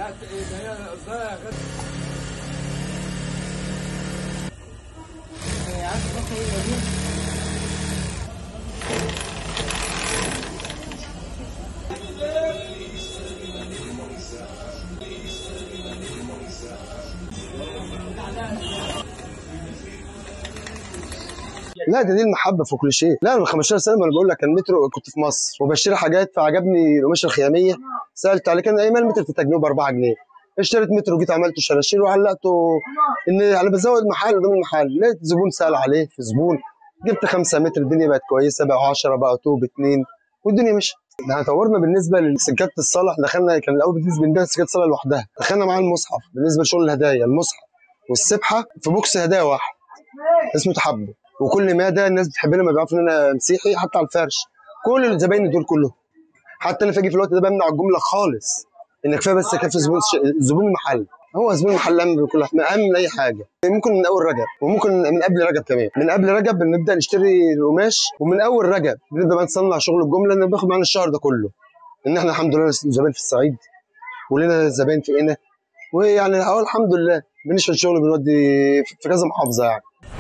لا ده دي المحبه في كل شيء لا من 15 سنه ما انا بقول لك كان مترو كنت في مصر وبشتري حاجات فعجبني القماش الخياميه سالت عليه كان ايام المتر في تجنوب 4 جنيه اشتريت متر وجيت عملته شراشير وعلقته ان انا بزود محل قدام المحل لقيت زبون سال عليه في زبون جبت 5 متر الدنيا بقت كويسه بقوا 10 بقوا توب 2 والدنيا مشت احنا طورنا بالنسبه لسجاده الصلاه احنا دخلنا كان الاول بالنسبه بنبيع سجاده الصلاه لوحدها دخلنا مع المصحف بالنسبه لشغل الهدايا المصحف والسبحه في بوكس هدايا واحد اسمه تحبب وكل ماده الناس بتحب لما بيعرفوا ان انا مسيحي حتى على الفرش كل الزباين دول كلهم حتى انا فاجي في الوقت ده بمنع الجمله خالص ان كفايه بس كفايه زبون زبون المحل هو زبون المحل اهم بكل اهم من اي حاجه ممكن من اول رجب وممكن من قبل رجب كمان من قبل رجب بنبدا نشتري القماش ومن اول رجب بنبدا بقى نصنع شغل الجمله اللي بياخد معانا الشهر ده كله ان احنا الحمد لله زباين في الصعيد ولنا زباين في قنا ويعني اهو الحمد لله بنشهد شغل بنودي في كذا محافظه يعني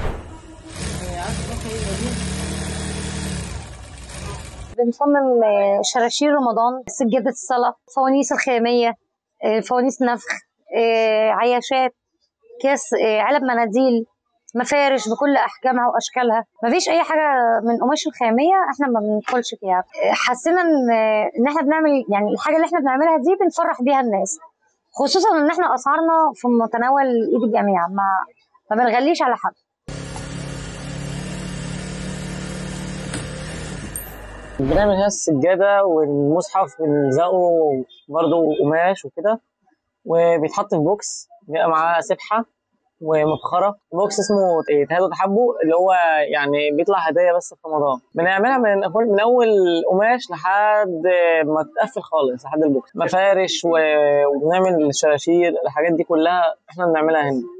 بنصمم آه، شراشير رمضان سجادة الصلاة فوانيس الخيامية آه، فوانيس نفخ آه، عياشات كاس آه، علب مناديل مفارش بكل احجامها واشكالها مفيش اي حاجه من قماش الخياميه احنا ما بندخلش فيها آه، حسينا ان ان احنا بنعمل يعني الحاجه اللي احنا بنعملها دي بنفرح بيها الناس خصوصا ان احنا اسعارنا في متناول ايد الجميع ما ما بنغليش على حد بنعمل هنا السجادة والمصحف بنلزقه برضه قماش وكده وبيتحط في بوكس بيبقى معاه سبحة ومبخرة بوكس اسمه تهادوا تحبوا اللي هو يعني بيطلع هدايا بس في رمضان بنعملها من أول- من أول قماش لحد ما تقفل خالص لحد البوكس مفارش و- وبنعمل الشراشير الحاجات دي كلها احنا بنعملها هنا